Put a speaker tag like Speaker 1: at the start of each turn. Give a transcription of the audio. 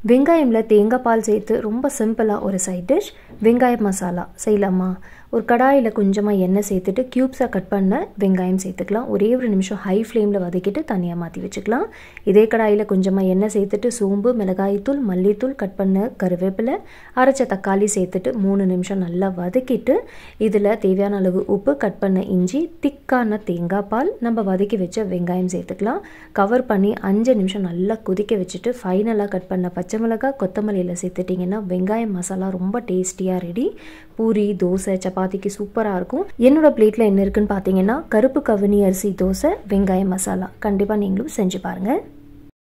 Speaker 1: வெங்காயமில் தேங்காய் பால் சேர்த்து ரொம்ப சிம்பிளாக ஒரு சைட் டிஷ் வெங்காய மசாலா செய்யலாமா ஒரு கடாயில் கொஞ்சமாக எண்ணெய் சேர்த்துட்டு க்யூப்ஸாக கட் பண்ண வெங்காயம் சேர்த்துக்கலாம் ஒரே ஒரு நிமிஷம் ஹை ஃப்ளேமில் வதக்கிட்டு தனியாக மாற்றி வச்சுக்கலாம் இதே கடாயில் கொஞ்சமாக எண்ணெய் சேர்த்துட்டு சோம்பு மிளகாய்த்தூள் மல்லித்தூள் கட் பண்ண கருவேப்பிலை அரைச்ச தக்காளி சேர்த்துட்டு மூணு நிமிஷம் நல்லா வதக்கிட்டு இதில் தேவையான அளவு உப்பு கட் பண்ண இஞ்சி திக்கான தேங்காய் பால் நம்ம வதக்கி வச்ச வெங்காயம் சேர்த்துக்கலாம் கவர் பண்ணி அஞ்சு நிமிஷம் நல்லா கொதிக்க வச்சுட்டு ஃபைனலாக கட் பண்ண பச்சை மிளகாய் கொத்தமல்லியில் சேர்த்துட்டிங்கன்னா வெங்காயம் மசாலா ரொம்ப டேஸ்டியாக ரெடி பூரி தோசை சப்பாத்திக்கு சூப்பராக இருக்கும் என்னோட பிளேட்டில் என்ன இருக்குன்னு பார்த்தீங்கன்னா கருப்பு கவுனி அரிசி தோசை வெங்காய மசாலா கண்டிப்பாக நீங்களும் செஞ்சு பாருங்கள்